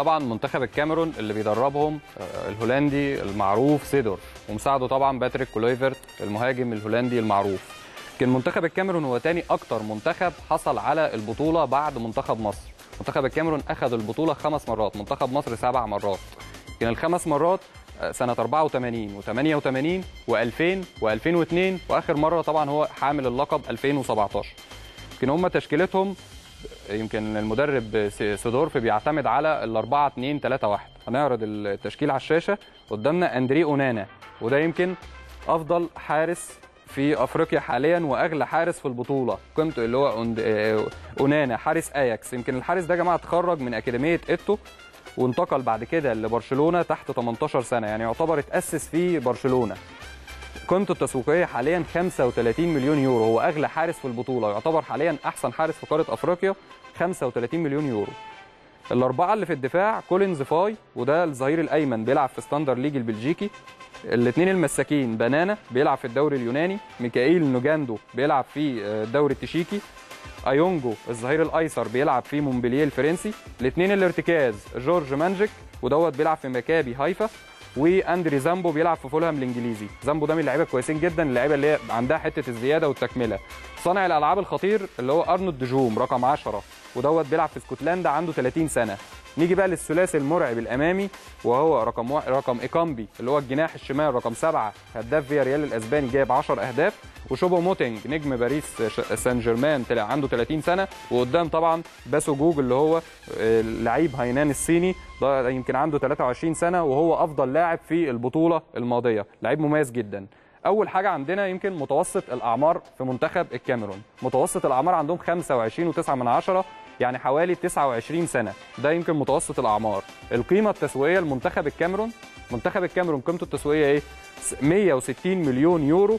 طبعا منتخب الكاميرون اللي بيدربهم آه، الهولندي المعروف سيدور ومساعده طبعا باتريك كولويفرت المهاجم الهولندي المعروف يمكن منتخب الكاميرون هو تاني اكتر منتخب حصل على البطوله بعد منتخب مصر منتخب الكاميرون اخذ البطوله خمس مرات منتخب مصر سبع مرات يمكن الخمس مرات آه، سنه 84 و88 و2000 و2002 واخر مره طبعا هو حامل اللقب 2017 يمكن هم تشكيلتهم يمكن المدرب س- سيدورف بيعتمد على ال 4 2 3 1 هنعرض التشكيل على الشاشه قدامنا اندري اونانا وده يمكن افضل حارس في افريقيا حاليا واغلى حارس في البطوله قيمته اللي هو أوند- آه، اونانا حارس اياكس يمكن الحارس ده يا جماعه اتخرج من اكاديميه ايتو وانتقل بعد كده لبرشلونه تحت 18 سنه يعني يعتبر اتاسس في برشلونه قيمته التسويقيه حاليا 35 مليون يورو هو اغلى حارس في البطوله يعتبر حاليا احسن حارس في قاره افريقيا 35 مليون يورو الاربعه اللي في الدفاع كولينز فاي وده الظهير الايمن بيلعب في ستاندر ليج البلجيكي الاثنين المساكين بنانا بيلعب في الدوري اليوناني ميكائيل نوجاندو بيلعب في آه، الدوري التشيكي ايونجو الظهير الايسر بيلعب في مونبلييه الفرنسي الاثنين الارتكاز جورج مانجيك ودوت بيلعب في مكابي هايفا واندري زامبو بيلعب في فولهام الانجليزي زامبو ده من اللعيبه كويسين جدا اللعيبه اللي هي عندها حته الزياده والتكمله صانع الالعاب الخطير اللي هو ارنولد دجوم رقم 10 ودوت بيلعب في اسكتلندا عنده 30 سنه نيجي بقى للثلاثي المرعب الامامي وهو رقم وا... رقم ايكامبي اللي هو الجناح الشمال رقم سبعة هداف فيا ريال الاسباني جايب 10 اهداف وشوبو موتينج نجم باريس ش- سان جيرمان طلع عنده 30 سنه وقدام طبعا باسو جوج اللي هو آه، لعيب هاينان الصيني ده يمكن عنده 23 سنه وهو افضل لاعب في البطوله الماضيه لعيب مميز جدا اول حاجه عندنا يمكن متوسط الاعمار في منتخب الكاميرون متوسط الاعمار عندهم 25 و9 من عشرة يعني حوالي 29 سنه ده يمكن متوسط الاعمار القيمه التسويقيه لمنتخب الكاميرون منتخب الكاميرون قيمته التسويقيه ايه 160 مليون يورو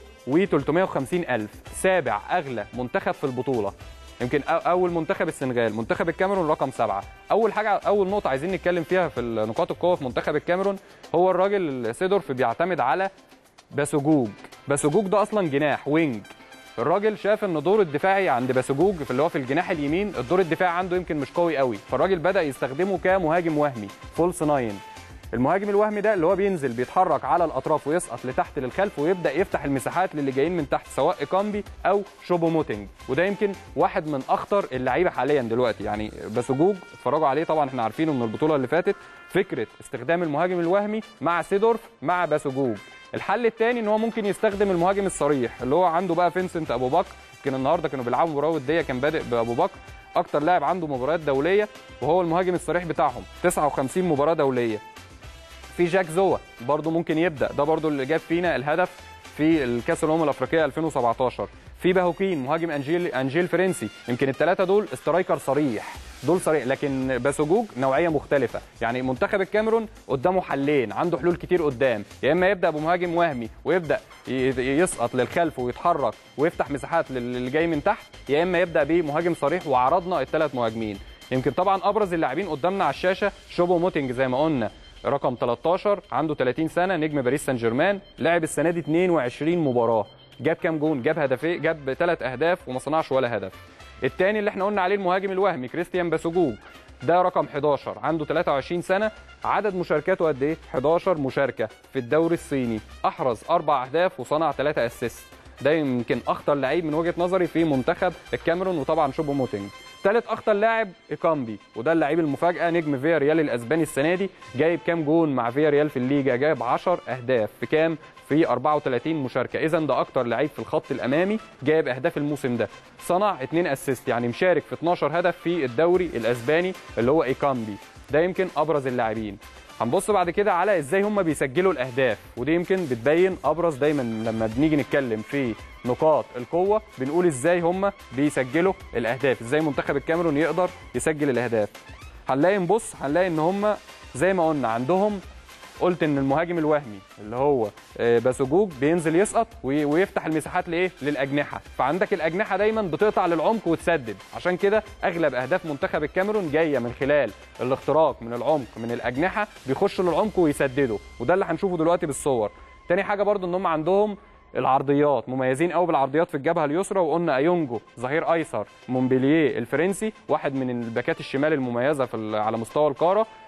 و350 الف سابع اغلى منتخب في البطوله يمكن أ- اول منتخب السنغال منتخب الكاميرون رقم سبعة اول حاجه اول نقطه عايزين نتكلم فيها في نقاط القوه في منتخب الكاميرون هو الراجل سيدورف بيعتمد على باسوجوج باسوجوج ده اصلا جناح وينج الراجل شاف ان دور الدفاعي عند باسوجوج في اللي هو في الجناح اليمين الدور الدفاعي عنده يمكن مش قوي قوي فالراجل بدا يستخدمه كمهاجم وهمي فولس ناين المهاجم الوهمي ده اللي هو بينزل بيتحرك على الاطراف ويسقط لتحت للخلف ويبدا يفتح المساحات للي جايين من تحت سواء ايكامبي او شوبو موتينج وده يمكن واحد من اخطر اللعيبه حاليا دلوقتي يعني باسوجوج اتفرجوا عليه طبعا احنا عارفينه من البطوله اللي فاتت فكره استخدام المهاجم الوهمي مع سيدورف مع باسوجوج الحل الثاني ان هو ممكن يستخدم المهاجم الصريح اللي هو عنده بقى فينسنت ابو بكر يمكن النهارده كانوا بيلعبوا مباراه وديه كان بادئ بابو بكر اكتر لاعب عنده مباريات دوليه وهو المهاجم الصريح بتاعهم 59 مباراه دوليه في جاك زوا برضه ممكن يبدا ده برضه اللي جاب فينا الهدف في الكاس الامم الافريقيه 2017 في باهوكين مهاجم انجيل انجيل فرنسي يمكن الثلاثه دول استرايكر صريح دول صريح لكن باسوجوج نوعيه مختلفه يعني منتخب الكاميرون قدامه حلين عنده حلول كتير قدام يا اما يبدا بمهاجم وهمي ويبدا ي- يسقط للخلف ويتحرك ويفتح مساحات للي جاي من تحت يا اما يبدا بمهاجم صريح وعرضنا الثلاث مهاجمين يمكن طبعا ابرز اللاعبين قدامنا على الشاشه شوبو موتينج زي ما قلنا رقم 13 عنده 30 سنه نجم باريس سان جيرمان لعب السنه دي 22 مباراه جاب كام جون جاب هدفين جاب ثلاث اهداف وما صنعش ولا هدف الثاني اللي احنا قلنا عليه المهاجم الوهمي كريستيان باسوجوج ده رقم 11 عنده 23 سنه عدد مشاركاته قد ايه 11 مشاركه في الدوري الصيني احرز اربع اهداف وصنع ثلاثه اسيست ده يمكن اخطر لعيب من وجهه نظري في منتخب الكاميرون وطبعا شوبو موتينج ثالث اخطر لاعب ايكامبي وده اللعيب المفاجاه نجم فيا ريال الاسباني السنه دي جايب كام جون مع فيا ريال في الليجا جايب 10 اهداف في كام في 34 مشاركه اذا ده اكتر لعيب في الخط الامامي جايب اهداف الموسم ده صنع 2 اسيست يعني مشارك في 12 هدف في الدوري الاسباني اللي هو ايكامبي ده يمكن ابرز اللاعبين هنبص بعد كده على ازاي هم بيسجلوا الاهداف ودي يمكن بتبين ابرز دايما لما بنيجي نتكلم في نقاط القوه بنقول ازاي هم بيسجلوا الاهداف ازاي منتخب الكاميرون يقدر يسجل الاهداف هنلاقي نبص هنلاقي ان هم زي ما قلنا عندهم قلت ان المهاجم الوهمي اللي هو آه، باسوجوج بينزل يسقط وي- ويفتح المساحات لايه للاجنحه فعندك الاجنحه دايما بتقطع للعمق وتسدد عشان كده اغلب اهداف منتخب الكاميرون جايه من خلال الاختراق من العمق من الاجنحه بيخشوا للعمق ويسددوا وده اللي هنشوفه دلوقتي بالصور تاني حاجه برضو ان هم عندهم العرضيات مميزين قوي بالعرضيات في الجبهه اليسرى وقلنا ايونجو ظهير ايسر مونبلييه الفرنسي واحد من الباكات الشمال المميزه في ال- على مستوى القاره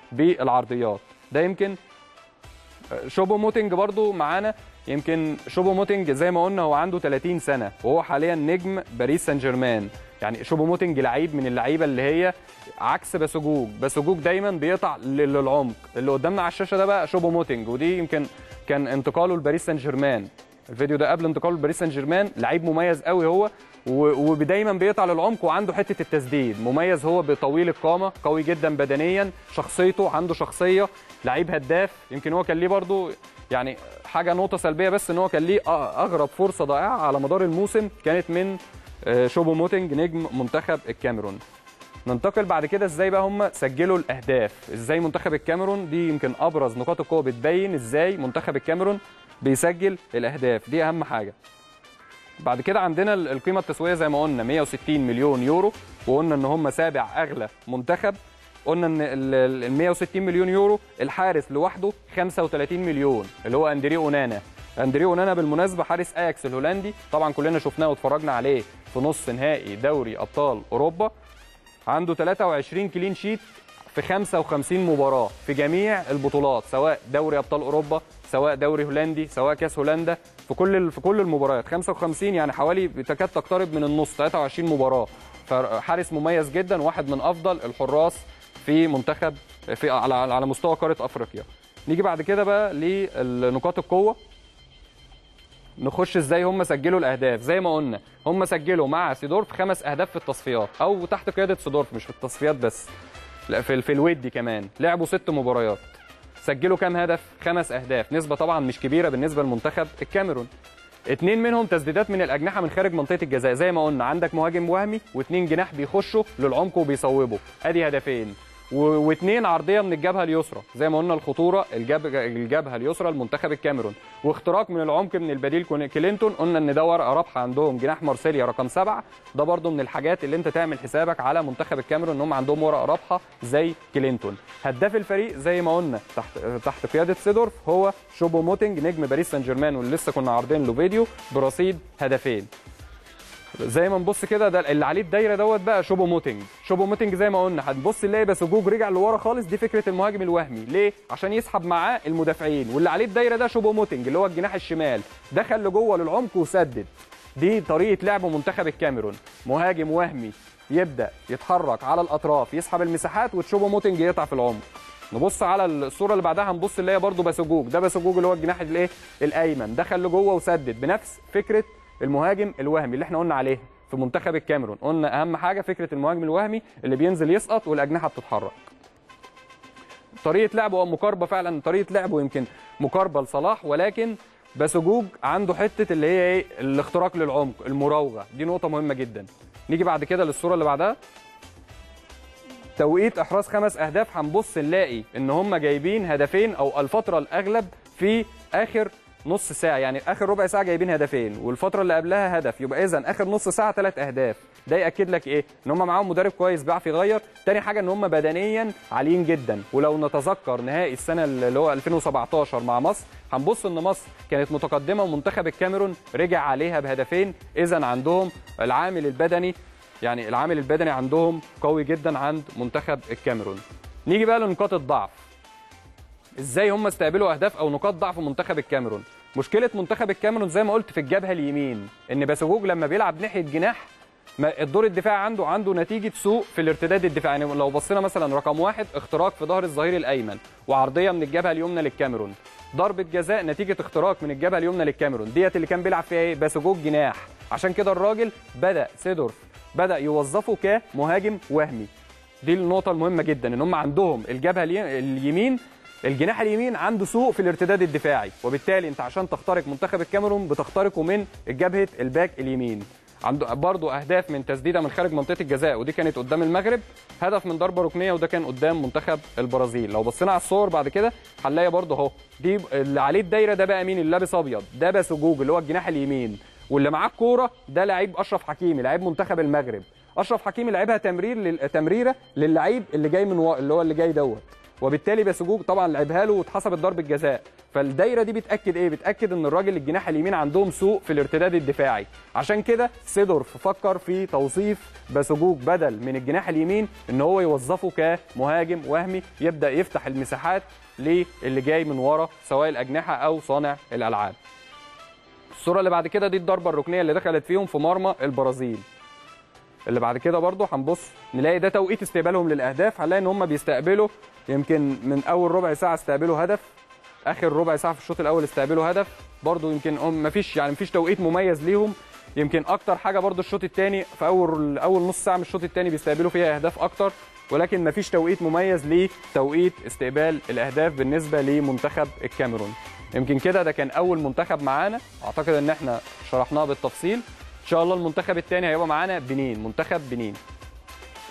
بالعرضيات ده يمكن شوبو موتنج برضو معانا يمكن شوبو موتنج زي ما قلنا هو عنده 30 سنه وهو حاليا نجم باريس سان جيرمان يعني شوبو موتنج لعيب من اللعيبه اللي هي عكس باسوجوج باسوجوج دايما بيقطع للعمق اللي قدامنا على الشاشه ده بقى شوبو موتنج ودي يمكن كان انتقاله لباريس سان جيرمان الفيديو ده قبل انتقاله لباريس سان جيرمان لعيب مميز قوي هو ودايما بيقطع للعمق وعنده حته التسديد مميز هو بطويل القامه قوي جدا بدنيا شخصيته عنده شخصيه لعيب هداف يمكن هو كان ليه برضو يعني حاجه نقطه سلبيه بس ان هو كان ليه اغرب فرصه ضائعه على مدار الموسم كانت من شوبو موتنج نجم منتخب الكاميرون ننتقل بعد كده ازاي بقى هم سجلوا الاهداف ازاي منتخب الكاميرون دي يمكن ابرز نقاط القوه بتبين ازاي منتخب الكاميرون بيسجل الاهداف دي اهم حاجه بعد كده عندنا القيمه التسويقيه زي ما قلنا 160 مليون يورو وقلنا ان هم سابع اغلى منتخب قلنا ان ال 160 مليون يورو الحارس لوحده 35 مليون اللي هو اندري اونانا اندري اونانا بالمناسبه حارس اياكس الهولندي طبعا كلنا شفناه واتفرجنا عليه في نص نهائي دوري ابطال اوروبا عنده 23 كلين شيت في 55 مباراه في جميع البطولات سواء دوري ابطال اوروبا سواء دوري هولندي سواء كاس هولندا في كل في كل المباريات 55 يعني حوالي تكاد تقترب من النص 23 مباراه فحارس مميز جدا واحد من افضل الحراس في منتخب في على على مستوى قاره افريقيا نيجي بعد كده بقى لنقاط القوه نخش ازاي هم سجلوا الاهداف زي ما قلنا هم سجلوا مع سيدورف خمس اهداف في التصفيات او تحت قياده سيدورف مش في التصفيات بس لا في في الودي كمان لعبوا ست مباريات سجلوا كام هدف خمس اهداف نسبه طبعا مش كبيره بالنسبه لمنتخب الكاميرون اتنين منهم تسديدات من الاجنحه من خارج منطقه الجزاء زي ما قلنا عندك مهاجم وهمي واتنين جناح بيخشوا للعمق وبيصوبوا ادي هدفين واثنين عرضيه من الجبهه اليسرى زي ما قلنا الخطوره الجبهه الجبهه اليسرى لمنتخب الكاميرون واختراق من العمق من البديل كلينتون قلنا ان ده ورقه رابحه عندهم جناح مارسيليا رقم سبعه ده برده من الحاجات اللي انت تعمل حسابك على منتخب الكاميرون ان هم عندهم ورقه رابحه زي كلينتون هداف الفريق زي ما قلنا تحت تحت قياده سيدورف هو شوبو موتنج نجم باريس سان جيرمان واللي لسه كنا عارضين له فيديو برصيد هدفين زي ما نبص كده ده اللي عليه الدايره دوت بقى شوبو موتنج شوبو موتنج زي ما قلنا هتبص نلاقي باسوجوج رجع لورا خالص دي فكره المهاجم الوهمي ليه عشان يسحب معاه المدافعين واللي عليه الدايره ده شوبو موتنج اللي هو الجناح الشمال دخل لجوه للعمق وسدد دي طريقه لعب منتخب الكاميرون مهاجم وهمي يبدا يتحرك على الاطراف يسحب المساحات وتشوبو موتنج يقطع في العمق نبص على الصوره اللي بعدها هنبص نلاقي برده باسوجوج ده باسوجوج اللي هو الجناح الايه الايمن دخل لجوه وسدد بنفس فكره المهاجم الوهمي اللي احنا قلنا عليها في منتخب الكاميرون قلنا اهم حاجه فكره المهاجم الوهمي اللي بينزل يسقط والاجنحه بتتحرك طريقه لعبه مقاربه فعلا طريقه لعبه يمكن مقاربه لصلاح ولكن باسوجوج عنده حته اللي هي ايه الاختراق للعمق المراوغه دي نقطه مهمه جدا نيجي بعد كده للصوره اللي بعدها توقيت احراز خمس اهداف هنبص نلاقي ان هم جايبين هدفين او الفتره الاغلب في اخر نص ساعه يعني اخر ربع ساعه جايبين هدفين والفتره اللي قبلها هدف يبقى اذا اخر نص ساعه ثلاث اهداف ده ياكد لك ايه ان هم معاهم مدرب كويس بيعرف يغير تاني حاجه ان هم بدنيا عاليين جدا ولو نتذكر نهائي السنه اللي هو 2017 مع مصر هنبص ان مصر كانت متقدمه ومنتخب الكاميرون رجع عليها بهدفين اذا عندهم العامل البدني يعني العامل البدني عندهم قوي جدا عند منتخب الكاميرون نيجي بقى لنقاط الضعف ازاي هم استقبلوا اهداف او نقاط ضعف منتخب الكاميرون مشكله منتخب الكاميرون زي ما قلت في الجبهه اليمين ان باسوجوج لما بيلعب ناحيه جناح الدور الدفاعي عنده عنده نتيجه سوء في الارتداد الدفاعي يعني لو بصينا مثلا رقم واحد اختراق في ظهر الظهير الايمن وعرضيه من الجبهه اليمنى للكاميرون ضربه جزاء نتيجه اختراق من الجبهه اليمنى للكاميرون ديت اللي كان بيلعب فيها ايه باسوجوج جناح عشان كده الراجل بدا سيدورف بدا يوظفه كمهاجم وهمي دي النقطه المهمه جدا ان هم عندهم الجبهه اليمين الجناح اليمين عنده سوء في الارتداد الدفاعي وبالتالي انت عشان تخترق منتخب الكاميرون بتخترقه من جبهه الباك اليمين عنده برضه اهداف من تسديده من خارج منطقه الجزاء ودي كانت قدام المغرب هدف من ضربه ركنيه وده كان قدام منتخب البرازيل لو بصينا على الصور بعد كده هنلاقي برضه اهو دي اللي عليه الدايره ده بقى مين اللي لابس ابيض ده باسوجوج اللي هو الجناح اليمين واللي معاه الكوره ده لعيب اشرف حكيمي لعيب منتخب المغرب اشرف حكيمي لعبها تمرير لل... تمريره للعيب اللي جاي من و... اللي هو اللي جاي دوت وبالتالي باسوجوج طبعا لعبها له واتحسبت ضربه جزاء فالدايره دي بتاكد ايه بتاكد ان الراجل الجناح اليمين عندهم سوء في الارتداد الدفاعي عشان كده سيدورف فكر في توظيف باسوجوج بدل من الجناح اليمين ان هو يوظفه كمهاجم وهمي يبدا يفتح المساحات للي جاي من ورا سواء الاجنحه او صانع الالعاب الصوره اللي بعد كده دي الضربه الركنيه اللي دخلت فيهم في مرمى البرازيل اللي بعد كده برضه هنبص نلاقي ده توقيت استقبالهم للاهداف هنلاقي ان هم بيستقبلوا يمكن من اول ربع ساعه استقبلوا هدف اخر ربع ساعه في الشوط الاول استقبلوا هدف برضه يمكن هم مفيش يعني مفيش توقيت مميز ليهم يمكن اكتر حاجه برضه الشوط الثاني في اول اول نص ساعه من الشوط الثاني بيستقبلوا فيها اهداف اكتر ولكن مفيش توقيت مميز لتوقيت استقبال الاهداف بالنسبه لمنتخب الكاميرون يمكن كده ده كان اول منتخب معانا اعتقد ان احنا شرحناه بالتفصيل ان شاء الله المنتخب الثاني هيبقى معانا بنين منتخب بنين